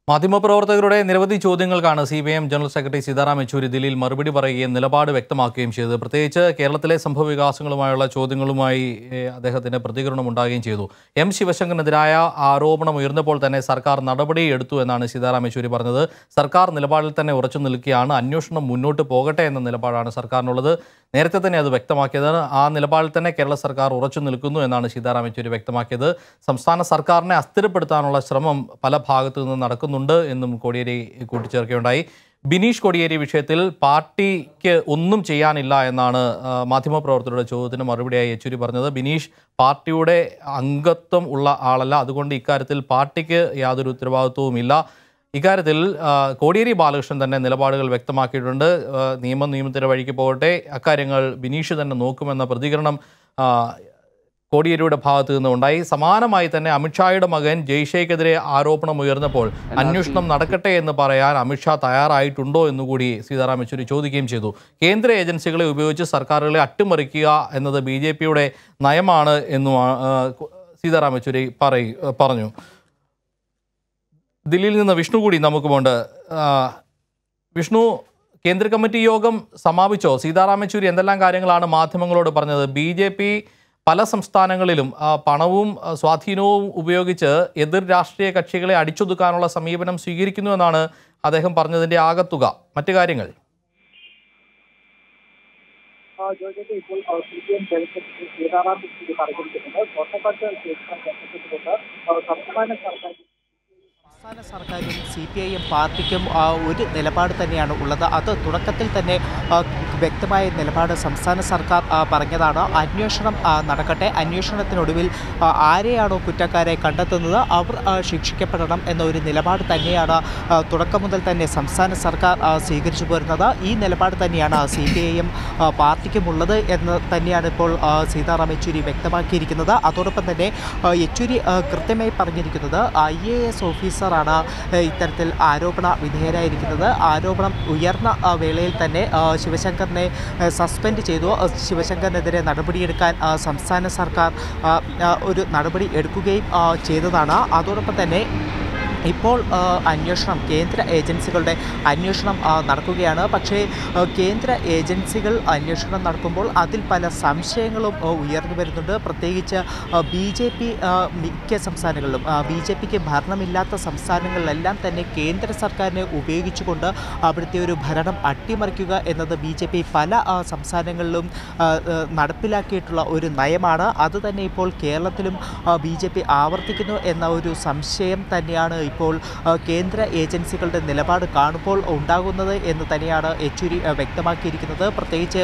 മാധ്യമപ്രവർത്തകരുടെ നിരവധി ചോദ്യങ്ങൾക്കാണ് C P M general secretary Sitaram Yechury ദില്ലിയിൽ മറുപടി പറയുകയും നിലപാട് വ്യക്തമാക്കുകയും ചെയ്തത് പ്രത്യേകിച്ച് കേരളത്തിലെ സംഭവ വികാസങ്ങളുമായുള്ള ചോദ്യങ്ങളുമായി ഏഹ്, അദ്ദേഹത്തിന് പ്രതികരണം ഉണ്ടാകുകയും ചെയ്തു എം ശിവശങ്കറിനെതിരായ ആരോപണം ഉയർന്നപ്പോൾ തന്നെ സർക്കാർ നടപടി എടുത്തു എന്നാണ് സീതാറാം യെച്ചൂരി പറഞ്ഞത് സർക്കാർ നിലപാടിൽ തന്നെ ഉറച്ചു നിൽക്കുകയാണ് അന്വേഷണം മുന്നോട്ട് പോകട്ടെ എന്ന നിലപാടാണ് സർക്കാരിനുള്ളത് നേരത്തെ തന്നെ അത് വ്യക്തമാക്കിയത് ആ നിലപാടിൽ തന്നെ കേരള സർക്കാർ ഉറച്ചു നിൽക്കുന്നു എന്നാണ് സീതാറാം യെച്ചൂരി വ്യക്തമാക്കിയത് സംസ്ഥാന സർക്കാരിനെ അസ്ഥിരപ്പെടുത്താനുള്ള ശ്രമം പല ഭാഗത്തു നിന്ന് നടക്കുന്നുണ്ട് എന്നും കോടിയേരി കൂട്ടിച്ചേർക്കുകയുണ്ടായി ബിനീഷ് കോടിയേരി വിഷയത്തിൽ പാർട്ടിക്ക് ഒന്നും ചെയ്യാനില്ല എന്നാണ് ആ, മാധ്യമപ്രവർത്തകരുടെ ചോദ്യത്തിന് മറുപടിയായി യെച്ചൂരി പറഞ്ഞത് ബിനീഷ് പാർട്ടിയുടെ അംഗത്വം ഉള്ള ആളല്ല അതുകൊണ്ട് ഇക്കാര്യത്തിൽ പാർട്ടിക്ക് യാതൊരു ഉത്തരവാദിത്വവും ഇല്ല ഇക്കാര്യത്തിൽ ആ, കോടിയേരി ബാലകൃഷ്ണൻ തന്നെ നിലപാടുകൾ വ്യക്തമാക്കിയിട്ടുണ്ട് ആ, നിയമം നിയമത്തിൻ്റെ വഴിക്ക് പോകട്ടെ അക്കാര്യങ്ങൾ ബിനീഷ് തന്നെ നോക്കുമെന്ന പ്രതികരണം ആ, കോടിയേരിയുടെ ഭാഗത്തു നിന്ന് ഉണ്ടായി സമാനമായി തന്നെ അമിത്ഷായുടെ മകൻ ജയ്ഷയ്ക്കെതിരെ ആരോപണം ഉയർന്നപ്പോൾ അന്വേഷണം നടക്കട്ടെ എന്ന് പറയാൻ അമിത്ഷാ തയ്യാറായിട്ടുണ്ടോ എന്നുകൂടി സീതാറാം യെച്ചൂരി ചോദിക്കുകയും ചെയ്തു കേന്ദ്ര ഏജൻസികളെ ഉപയോഗിച്ച് സർക്കാരുകളെ അട്ടിമറിക്കുക എന്നത് ബി ജെ പിയുടെ നയമാണ് എന്നും ആ, ആ, സീതാറാം യെച്ചൂരി പറയ പറഞ്ഞു ദില്ലിയിൽ നിന്ന് വിഷ്ണു കൂടി നമുക്കുമുണ്ട് ആ, വിഷ്ണു കേന്ദ്ര കമ്മിറ്റി യോഗം സമാപിച്ചോ സീതാറാം യെച്ചൂരി എന്തെല്ലാം കാര്യങ്ങളാണ് മാധ്യമങ്ങളോട് പറഞ്ഞത് ബി ജെ പി പല സംസ്ഥാനങ്ങളിലും ആ, പണവും ആ, സ്വാധീനവും ഉപയോഗിച്ച് എതിർ രാഷ്ട്രീയ കക്ഷികളെ അടിച്ചൊതുക്കാനുള്ള സമീപനം സ്വീകരിക്കുന്നു എന്നാണ് അദ്ദേഹം പറഞ്ഞതിൻ്റെ ആകത്തുക മറ്റു കാര്യങ്ങൾ ആ, ജോജോയ്ക്ക് ഇപ്പോൾ ആ, C P M general secretary Sitaram Yechury പറഞ്ഞിരിക്കുന്നത് സ്വർണ്ണക്കട്ട് കേസുമായി ബന്ധപ്പെട്ടുകൊണ്ട് ആ, സംസ്ഥാന സർക്കാർ സംസ്ഥാന സർക്കാരും സി പി ഐ എം പാർട്ടിക്കും ആ, ഒരു നിലപാട് തന്നെയാണ് ഉള്ളത് അത് തുടക്കത്തിൽ തന്നെ ആ, വ്യക്തമായ നിലപാട് സംസ്ഥാന സർക്കാർ ആ, പറഞ്ഞതാണ് അന്വേഷണം ആ, നടക്കട്ടെ അന്വേഷണത്തിനൊടുവിൽ ആ, ആരെയാണോ കുറ്റക്കാരെ കണ്ടെത്തുന്നത് അവർ ആ, ശിക്ഷിക്കപ്പെടണം എന്ന ഒരു നിലപാട് തന്നെയാണ് ആ, തുടക്കം മുതൽ തന്നെ സംസ്ഥാന സർക്കാർ ആ, സ്വീകരിച്ചു പോരുന്നത് ഈ നിലപാട് തന്നെയാണ് സി പി ഐ എം പാർട്ടിക്കുമുള്ളത് എന്ന് തന്നെയാണ് ഇപ്പോൾ ആ, സീതാറാം യെച്ചൂരി വ്യക്തമാക്കിയിരിക്കുന്നത് അതോടൊപ്പം തന്നെ ആ, യെച്ചൂരി ആ, കൃത്യമായി പറഞ്ഞിരിക്കുന്നത് ഐ എ എസ് ഓഫീസറാണ് ആ, ഇത്തരത്തിൽ ആരോപണ വിധേയരായിരിക്കുന്നത് ആരോപണം ഉയർന്ന ആ, വേളയിൽ തന്നെ ആ, ശിവശങ്കറിനെ ആ, സസ്പെൻഡ് ചെയ്തു ആ, ശിവശങ്കറിനെതിരെ നടപടിയെടുക്കാൻ ആ, സംസ്ഥാന സർക്കാർ ആ, ആ, ഒരു നടപടി എടുക്കുകയും ആ, ചെയ്തതാണ് അതോടൊപ്പം തന്നെ ഇപ്പോൾ ആ, അന്വേഷണം കേന്ദ്ര ഏജൻസികളുടെ അന്വേഷണം ആ, നടക്കുകയാണ് പക്ഷേ ആ, കേന്ദ്ര ഏജൻസികൾ അന്വേഷണം നടക്കുമ്പോൾ അതിൽ പല സംശയങ്ങളും ആ, ഉയർന്നു വരുന്നുണ്ട് പ്രത്യേകിച്ച് ബി ജെ പി മിക്ക സംസ്ഥാനങ്ങളിലും ബി ജെ പിക്ക് ഭരണമില്ലാത്ത സംസ്ഥാനങ്ങളിലെല്ലാം തന്നെ കേന്ദ്ര സർക്കാരിനെ ഉപയോഗിച്ചുകൊണ്ട് അവിടുത്തെ ഒരു ഭരണം അട്ടിമറിക്കുക എന്നത് ബി ജെ പി പല ആ, സംസ്ഥാനങ്ങളിലും ആ, ആ, നടപ്പിലാക്കിയിട്ടുള്ള ഒരു നയമാണ് അത് തന്നെ ഇപ്പോൾ കേരളത്തിലും ബി ജെ പി ആവർത്തിക്കുന്നു എന്ന ഒരു സംശയം തന്നെയാണ് ഇപ്പോൾ ആ, കേന്ദ്ര ഏജൻസികളുടെ നിലപാട് കാണുമ്പോൾ ഉണ്ടാകുന്നത് എന്ന് തന്നെയാണ് യെച്ചൂരി ആ, വ്യക്തമാക്കിയിരിക്കുന്നത് പ്രത്യേകിച്ച്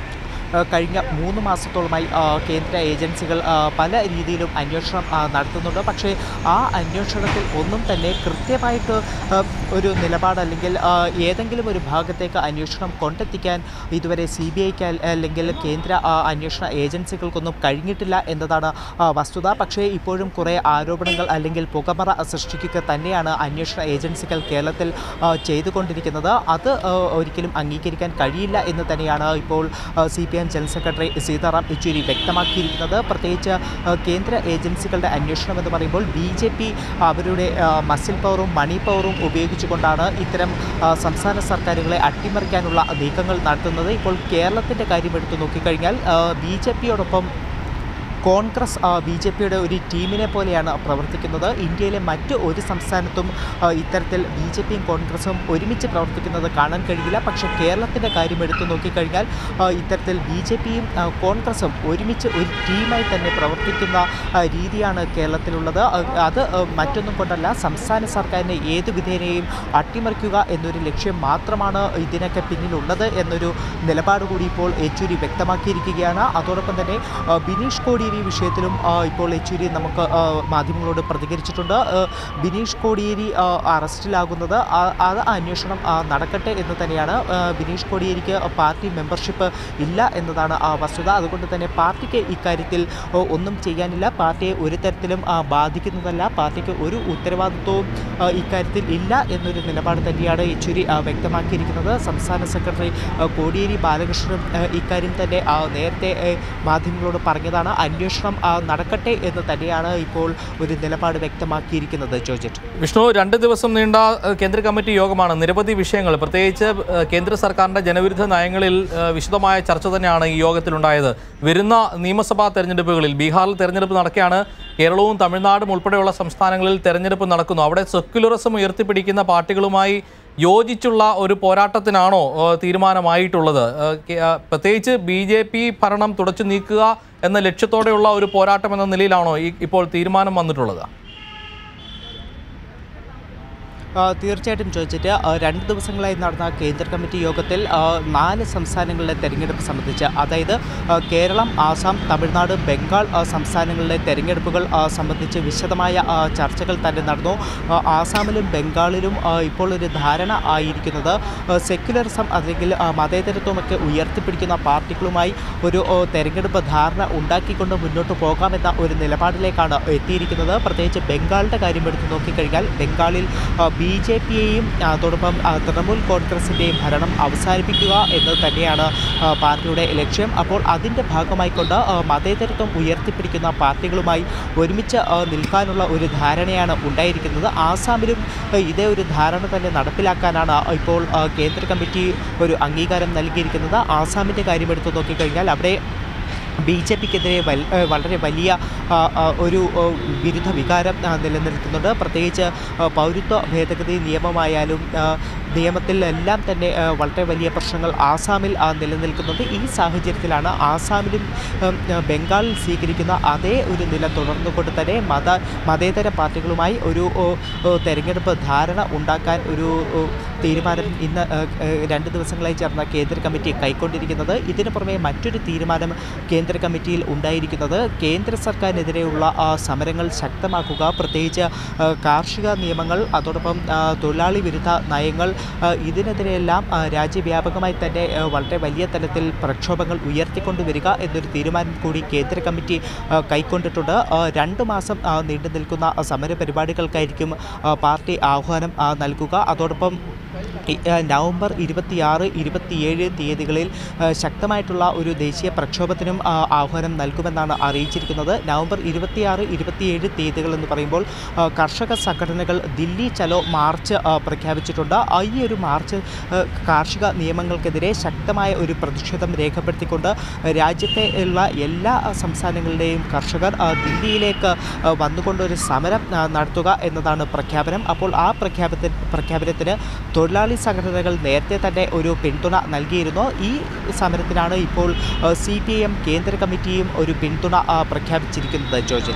ആ, കഴിഞ്ഞ മൂന്ന് മാസത്തോളമായി ആ, കേന്ദ്ര ഏജൻസികൾ ആ, പല രീതിയിലും അന്വേഷണം ആ, നടത്തുന്നുണ്ട് പക്ഷേ ആ അന്വേഷണത്തിൽ ഒന്നും തന്നെ കൃത്യമായിട്ട് ആ, ഒരു നിലപാട് അല്ലെങ്കിൽ ആ, ഏതെങ്കിലും ഒരു ഭാഗത്തേക്ക് അന്വേഷണം കൊണ്ടെത്തിക്കാൻ ഇതുവരെ സി ബി ഐക്ക് അല്ലെങ്കിൽ കേന്ദ്ര ആ, അന്വേഷണ ഏജൻസികൾക്കൊന്നും കഴിഞ്ഞിട്ടില്ല എന്നതാണ് ആ, വസ്തുത പക്ഷേ ഇപ്പോഴും കുറേ ആരോപണങ്ങൾ അല്ലെങ്കിൽ പുകമറ സൃഷ്ടിക്കുക തന്നെയാണ് അന്വേഷണ ഏജൻസികൾ കേരളത്തിൽ ആ, ചെയ്തുകൊണ്ടിരിക്കുന്നത് അത് ആ, ഒരിക്കലും അംഗീകരിക്കാൻ കഴിയില്ല എന്ന് തന്നെയാണ് ഇപ്പോൾ C P M general secretary Sitaram Yechury വ്യക്തമാക്കിയിരിക്കുന്നത് പ്രത്യേകിച്ച് ആ, കേന്ദ്ര ഏജൻസികളുടെ അന്വേഷണം എന്ന് പറയുമ്പോൾ ബി ജെ പി അവരുടെ ആ, മസിൽ പവറും മണി പവറും ഉപയോഗിച്ചുകൊണ്ടാണ് ഇത്തരം ആ, സംസ്ഥാന സർക്കാരുകളെ അട്ടിമറിക്കാനുള്ള നീക്കങ്ങൾ നടത്തുന്നത് ഇപ്പോൾ കേരളത്തിൻ്റെ കാര്യം എടുത്തു നോക്കിക്കഴിഞ്ഞാൽ ബി ജെ പിയോടൊപ്പം കോൺഗ്രസ് ബി ജെ പിയുടെ ഒരു ടീമിനെ പോലെയാണ് പ്രവർത്തിക്കുന്നത് ഇന്ത്യയിലെ മറ്റ് ഒരു സംസ്ഥാനത്തും ആ, ഇത്തരത്തിൽ ബി ജെ പിയും കോൺഗ്രസും ഒരുമിച്ച് പ്രവർത്തിക്കുന്നത് കാണാൻ കഴിയില്ല പക്ഷേ കേരളത്തിൻ്റെ കാര്യം എടുത്തു നോക്കിക്കഴിഞ്ഞാൽ ആ, ഇത്തരത്തിൽ ബി ജെ പിയും കോൺഗ്രസും ഒരുമിച്ച് ഒരു ടീമായി തന്നെ പ്രവർത്തിക്കുന്ന ആ, രീതിയാണ് കേരളത്തിലുള്ളത് ആ, അത് ആ, മറ്റൊന്നും കൊണ്ടല്ല സംസ്ഥാന സർക്കാരിനെ ഏത് വിധേനയും അട്ടിമറിക്കുക എന്നൊരു ലക്ഷ്യം മാത്രമാണ് ഇതിനൊക്കെ പിന്നിലുള്ളത് എന്നൊരു നിലപാട് കൂടി ഇപ്പോൾ യെച്ചൂരി വ്യക്തമാക്കിയിരിക്കുകയാണ് അതോടൊപ്പം തന്നെ ആ, ബിനീഷ് കോടിയേരി വിഷയത്തിലും ആ, ഇപ്പോൾ യെച്ചൂരി നമുക്ക് ആ, മാധ്യമങ്ങളോട് പ്രതികരിച്ചിട്ടുണ്ട് ആ, ബിനീഷ് കോടിയേരി ആ, അറസ്റ്റിലാകുന്നത് ആ- അത് അന്വേഷണം ആ, നടക്കട്ടെ എന്ന് തന്നെയാണ് ആ, ബിനീഷ് കോടിയേരിക്ക് പാർട്ടി മെമ്പർഷിപ്പ് ഇല്ല എന്നതാണ് ആ വസ്തുത അതുകൊണ്ട് തന്നെ പാർട്ടിക്ക് ഇക്കാര്യത്തിൽ ആ, ഒന്നും ചെയ്യാനില്ല പാർട്ടിയെ ഒരു തരത്തിലും ആ, ബാധിക്കുന്നതല്ല പാർട്ടിക്ക് ഒരു ഉത്തരവാദിത്വവും ആ, ഇക്കാര്യത്തിൽ ഇല്ല എന്നൊരു നിലപാട് തന്നെയാണ് യെച്ചൂരി ആ, വ്യക്തമാക്കിയിരിക്കുന്നത് സംസ്ഥാന സെക്രട്ടറി ആ, കോടിയേരി ബാലകൃഷ്ണനും ആ, ഇക്കാര്യം തന്നെ ആ, നേരത്തെ ആ, മാധ്യമങ്ങളോട് പറഞ്ഞതാണ് അന്വേഷണം ആ, നടക്കട്ടെ എന്ന് തന്നെയാണ് ഇപ്പോൾ ഒരു നിലപാട് വ്യക്തമാക്കിയിരിക്കുന്നത് ജോർജറ്റ് വിഷ്ണു രണ്ട് ദിവസം നീണ്ട ഏഹ്, കേന്ദ്ര കമ്മിറ്റി യോഗമാണ് നിരവധി വിഷയങ്ങൾ പ്രത്യേകിച്ച് ഏഹ്, കേന്ദ്ര സർക്കാരിന്റെ ജനവിരുദ്ധ നയങ്ങളിൽ ഏഹ്, വിശദമായ ചർച്ച തന്നെയാണ് ഈ യോഗത്തിലുണ്ടായത് വരുന്ന നിയമസഭാ തെരഞ്ഞെടുപ്പുകളിൽ ബീഹാറിൽ തെരഞ്ഞെടുപ്പ് നടക്കുകയാണ് കേരളവും തമിഴ്നാടും ഉൾപ്പെടെയുള്ള സംസ്ഥാനങ്ങളിൽ തെരഞ്ഞെടുപ്പ് നടക്കുന്നു അവിടെ സെക്യുലറിസം ഉയർത്തിപ്പിടിക്കുന്ന പാർട്ടികളുമായി യോജിച്ചുള്ള ഒരു പോരാട്ടത്തിനാണോ ഏഹ്, തീരുമാനമായിട്ടുള്ളത് ഏഹ്, കെ- ഏഹ്, പ്രത്യേകിച്ച് ബി ജെ പി ഭരണം തുടച്ചു നീക്കുക എന്ന ലക്ഷ്യത്തോടെയുള്ള ഒരു പോരാട്ടം എന്ന നിലയിലാണോ ഈ ഇപ്പോൾ തീരുമാനം വന്നിട്ടുള്ളത് ആ, തീർച്ചയായിട്ടും ചോദിച്ചിട്ട് ആ, രണ്ട് ദിവസങ്ങളായി നടന്ന കേന്ദ്ര കമ്മിറ്റി യോഗത്തിൽ ആ, നാല് സംസ്ഥാനങ്ങളിലെ തെരഞ്ഞെടുപ്പ് സംബന്ധിച്ച് അതായത് ആ, കേരളം ആസാം തമിഴ്നാട് ബംഗാൾ ആ, സംസ്ഥാനങ്ങളിലെ തെരഞ്ഞെടുപ്പുകൾ ആ, സംബന്ധിച്ച് വിശദമായ ആ, ചർച്ചകൾ തന്നെ നടന്നു ആ, ആസാമിലും ബംഗാളിലും ആ, ഇപ്പോൾ ഒരു ധാരണ ആയിരിക്കുന്നത് ആ, സെക്യുലറിസം അല്ലെങ്കിൽ ആ, മതേതരത്വമൊക്കെ ഉയർത്തിപ്പിടിക്കുന്ന പാർട്ടികളുമായി ഒരു ഓ, തെരഞ്ഞെടുപ്പ് ധാരണ ഉണ്ടാക്കിക്കൊണ്ട് മുന്നോട്ട് പോകാമെന്ന ഒരു നിലപാടിലേക്കാണ് എത്തിയിരിക്കുന്നത് പ്രത്യേകിച്ച് ബംഗാളിൻ്റെ കാര്യം എടുത്ത് നോക്കിക്കഴിഞ്ഞാൽ ബംഗാളിൽ ബി ജെ പിയെയും അതോടൊപ്പം ആ, തൃണമൂൽ കോൺഗ്രസിൻ്റെയും ഭരണം അവസാനിപ്പിക്കുക എന്നത് തന്നെയാണ് ആ, പാർട്ടിയുടെ ലക്ഷ്യം അപ്പോൾ അതിൻ്റെ ഭാഗമായിക്കൊണ്ട് ആ, മതേതരത്വം ഉയർത്തിപ്പിടിക്കുന്ന പാർട്ടികളുമായി ഒരുമിച്ച് ആ, നിൽക്കാനുള്ള ഒരു ധാരണയാണ് ഉണ്ടായിരിക്കുന്നത് ആസാമിലും ആ, ഇതേ ഒരു ധാരണ തന്നെ നടപ്പിലാക്കാനാണ് ഇപ്പോൾ ആ, കേന്ദ്ര കമ്മിറ്റി ഒരു അംഗീകാരം നൽകിയിരിക്കുന്നത് ആസാമിൻ്റെ കാര്യം എടുത്ത് നോക്കിക്കഴിഞ്ഞാൽ അവിടെ ബി ജെ പിക്കെതിരെ വൽ ഏഹ് വളരെ വലിയ ആ, ആ, ഒരു ആ, വിരുദ്ധ വികാരം ആ, നിലനിൽക്കുന്നുണ്ട് പ്രത്യേകിച്ച് ആ, പൗരത്വ ഭേദഗതി നിയമമായാലും ആ, നിയമത്തിലെല്ലാം തന്നെ ആ, വളരെ വലിയ പ്രശ്നങ്ങൾ ആസാമിൽ ആ, നിലനിൽക്കുന്നുണ്ട് ഈ സാഹചര്യത്തിലാണ് ആസാമിലും ഉം, ആ, ബംഗാളിൽ സ്വീകരിക്കുന്ന അതേ ഒരു നില തുടർന്നുകൊണ്ട് തന്നെ മത മതേതര പാർട്ടികളുമായി ഒരു ഓ, ഓ, തെരഞ്ഞെടുപ്പ് ധാരണ ഉണ്ടാക്കാൻ ഒരു ഓ, തീരുമാനം ഇന്ന് ആ, ആ, രണ്ട് ദിവസങ്ങളായി ചേർന്ന കേന്ദ്ര കമ്മിറ്റി കൈക്കൊണ്ടിരിക്കുന്നത് ഇതിനു പുറമെ മറ്റൊരു തീരുമാനം കേന്ദ്ര കമ്മിറ്റിയിൽ ഉണ്ടായിരിക്കുന്നത് കേന്ദ്ര സർക്കാരിനെതിരെയുള്ള ആ, സമരങ്ങൾ ശക്തമാക്കുക പ്രത്യേകിച്ച് ആ, കാർഷിക നിയമങ്ങൾ അതോടൊപ്പം ആ, തൊഴിലാളി വിരുദ്ധ നയങ്ങൾ ആ, ഇതിനെതിരെയെല്ലാം ആ, രാജ്യവ്യാപകമായി തന്നെ ആ, വളരെ വലിയ തലത്തിൽ പ്രക്ഷോഭങ്ങൾ ഉയർത്തിക്കൊണ്ടുവരിക എന്നൊരു തീരുമാനം കൂടി കേന്ദ്ര കമ്മിറ്റി ആ, കൈക്കൊണ്ടിട്ടുണ്ട് ആ, രണ്ട് മാസം ആ, നീണ്ടു നിൽക്കുന്ന ആ, സമര പരിപാടികൾക്കായിരിക്കും ആ, പാർട്ടി ആഹ്വാനം ആ, നൽകുക അതോടൊപ്പം ഈ, ആ, നവംബർ ഇരുപത്തിയാറ് ഇരുപത്തിയേഴ് തീയതികളിൽ ആ, ശക്തമായിട്ടുള്ള ഒരു ദേശീയ പ്രക്ഷോഭത്തിനും ആ, ആഹ്വാനം നൽകുമെന്നാണ് അറിയിച്ചിരിക്കുന്നത് നവംബർ ഇരുപത്തിയാറ് ഇരുപത്തിയേഴ് തീയതികൾ എന്ന് പറയുമ്പോൾ ആ, കർഷക സംഘടനകൾ ദില്ലി ചലോ മാർച്ച് ആ, പ്രഖ്യാപിച്ചിട്ടുണ്ട് ആ, ഈ ഒരു മാർച്ച് ആ, കാർഷിക നിയമങ്ങൾക്കെതിരെ ശക്തമായ ഒരു പ്രതിഷേധം രേഖപ്പെടുത്തിക്കൊണ്ട് രാജ്യത്തെ ഉള്ള എല്ലാ ആ, സംസ്ഥാനങ്ങളുടെയും കർഷകർ ആ, ദില്ലിയിലേക്ക് ആ, വന്നുകൊണ്ട് ഒരു സമരം ആ, നടത്തുക എന്നതാണ് പ്രഖ്യാപനം അപ്പോൾ ആ പ്രഖ്യാപനത്തിന് പ്രഖ്യാപനത്തിന് തൊഴിലാളി സംഘടനകൾ നേരത്തെ തന്നെ ഒരു പിന്തുണ നൽകിയിരുന്നു ഈ സമരത്തിനാണ് ഇപ്പോൾ സി പി ഐ എം കേന്ദ്ര കമ്മിറ്റിയും ഒരു പിന്തുണ ആ, പ്രഖ്യാപിച്ചിരിക്കുന്നത് ജോജൻ